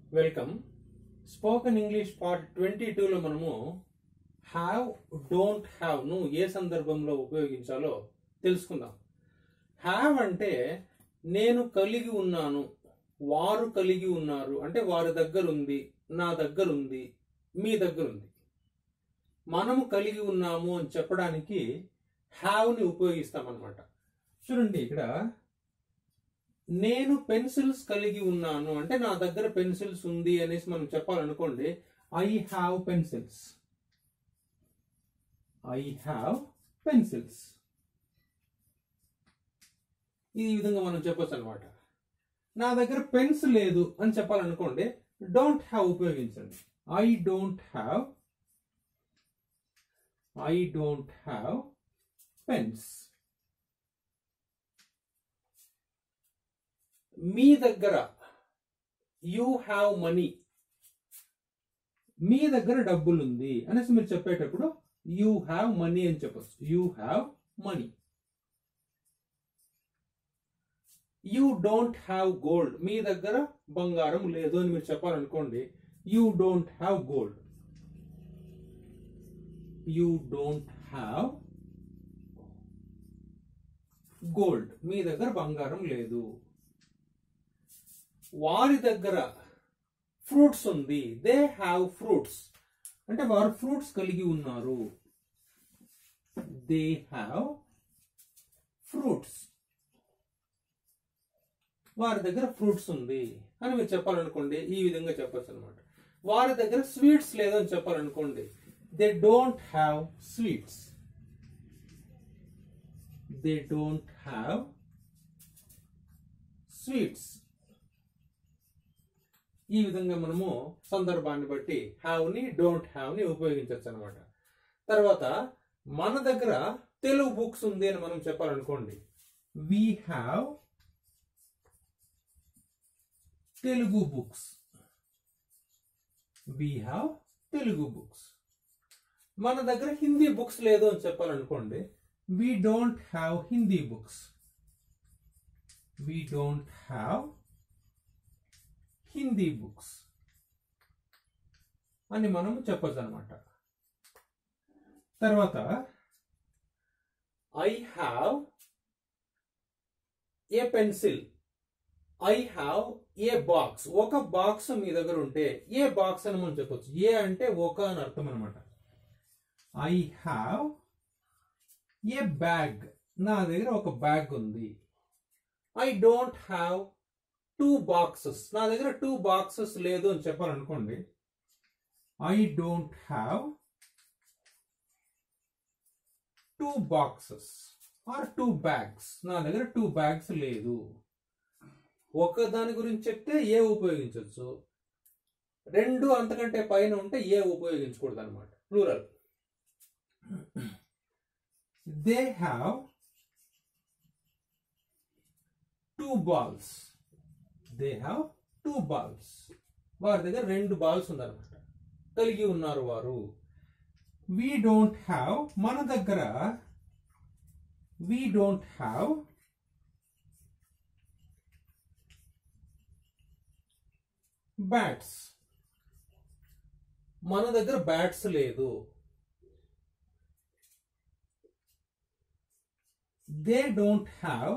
welcome spoken English part twenty టూలో మనము have don't have ను ఏ సందర్భంలో ఉపయోగించాలో తెలుసుకుందాం హ్యావ్ అంటే నేను కలిగి ఉన్నాను వారు కలిగి ఉన్నారు అంటే వారి దగ్గర ఉంది నా దగ్గర ఉంది మీ దగ్గర ఉంది మనము కలిగి ఉన్నాము అని చెప్పడానికి హ్యావ్ ని ఉపయోగిస్తాం అనమాట చూడండి ఇక్కడ నేను పెన్సిల్స్ కలిగి ఉన్నాను అంటే నా దగ్గర పెన్సిల్స్ ఉంది అనేసి మనం చెప్పాలనుకోండి I have pencils I have pencils ఈ విధంగా మనం చెప్పొచ్చు అనమాట నా దగ్గర పెన్స్ లేదు అని చెప్పాలనుకోండి డోంట్ హ్యావ్ ఉపయోగించండి I don't have I don't have pens మీ దగ్గర యూ హ్యావ్ మనీ మీ దగ్గర డబ్బులు ఉంది అనేసి మీరు చెప్పేటప్పుడు యూ హ్యావ్ మనీ అని చెప్పచ్చు you have money you don't have gold మీ దగ్గర బంగారం లేదు అని మీరు చెప్పాలనుకోండి you don't have gold you don't have gold మీ దగ్గర బంగారం లేదు వారి దగ్గర ఫ్రూట్స్ ఉంది దే హ్యావ్ ఫ్రూట్స్ అంటే వారు ఫ్రూట్స్ కలిగి ఉన్నారు దే హ్యావ్ ఫ్రూట్స్ వారి దగ్గర ఫ్రూట్స్ ఉంది అని మీరు చెప్పాలనుకోండి ఈ విధంగా చెప్పచ్చు అనమాట వారి దగ్గర స్వీట్స్ లేదని చెప్పాలనుకోండి they don't have sweets they don't have sweets ఈ విధంగా మనము సందర్భాన్ని బట్టి హ్యావ్ ని డోంట్ హ్యావ్ ని ఉపయోగించవచ్చు అనమాట తర్వాత మన దగ్గర తెలుగు బుక్స్ ఉంది అని మనం చెప్పాలనుకోండి we have Telugu books we have Telugu books మన దగ్గర హిందీ బుక్స్ లేదు అని చెప్పాలనుకోండి we don't have Hindi books we don't have Hindi books అని మనం చెప్పొచ్చు అనమాట తర్వాత I have a pencil I have a box ఒక బాక్స్ మీ దగ్గర ఉంటే ఏ బాక్స్ అని మనం చెప్పొచ్చు ఏ అంటే ఒక అని అర్థం అనమాట ఐ హ్యావ్ ఏ బ్యాగ్ నా దగ్గర ఒక బ్యాగ్ ఉంది I don't have two boxes నా దగ్గర టూ బాక్సెస్ లేదు అని చెప్పాలనుకోండి I don't have two boxes or two bags నా దగ్గర టూ బ్యాగ్స్ లేదు ఒక దాని గురించి చెప్తే ఏ ఉపయోగించవచ్చు రెండు అంతకంటే పైన ఉంటే ఏ ఉపయోగించకూడదు అనమాట plural they have two balls they have two balls వారి దగ్గర రెండు బాల్స్ ఉందన్నమాట కలిగి ఉన్నారు వారు వీ డోంట్ హ్యావ్ మన దగ్గర వీ డోంట్ హ్యావ్ బ్యాట్స్ మన దగ్గర బ్యాట్స్ లేదు దే డోంట్ హ్యావ్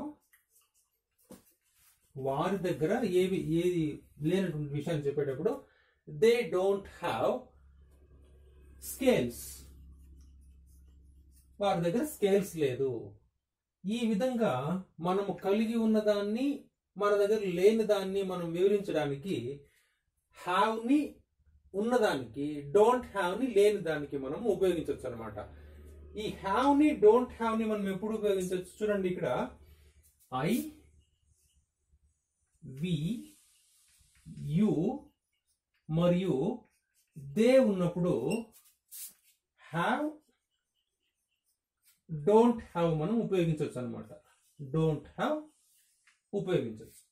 వారి దగ్గర ఏవి ఏది లేనటువంటి విషయాన్ని చెప్పేటప్పుడు దే డోంట్ హ్యావ్ స్కేల్స్ వారి దగ్గర స్కేల్స్ లేదు ఈ విధంగా మనము కలిగి ఉన్నదాన్ని మన దగ్గర లేని దాన్ని మనం వివరించడానికి హ్యావ్ ని ఉన్నదానికి డోంట్ హ్యావ్ ని లేని దానికి మనం ఉపయోగించవచ్చు అనమాట ఈ హ్యావ్ ని డోంట్ హ్యావ్ ని మనం ఎప్పుడు ఉపయోగించవచ్చు చూడండి ఇక్కడ ఐ వి యు మరియు దే ఉన్నప్పుడు హ్యావ్ డోంట్ హ్యావ్ మనం ఉపయోగించవచ్చు అనమాట డోంట్ హ్యావ్ ఉపయోగించవచ్చు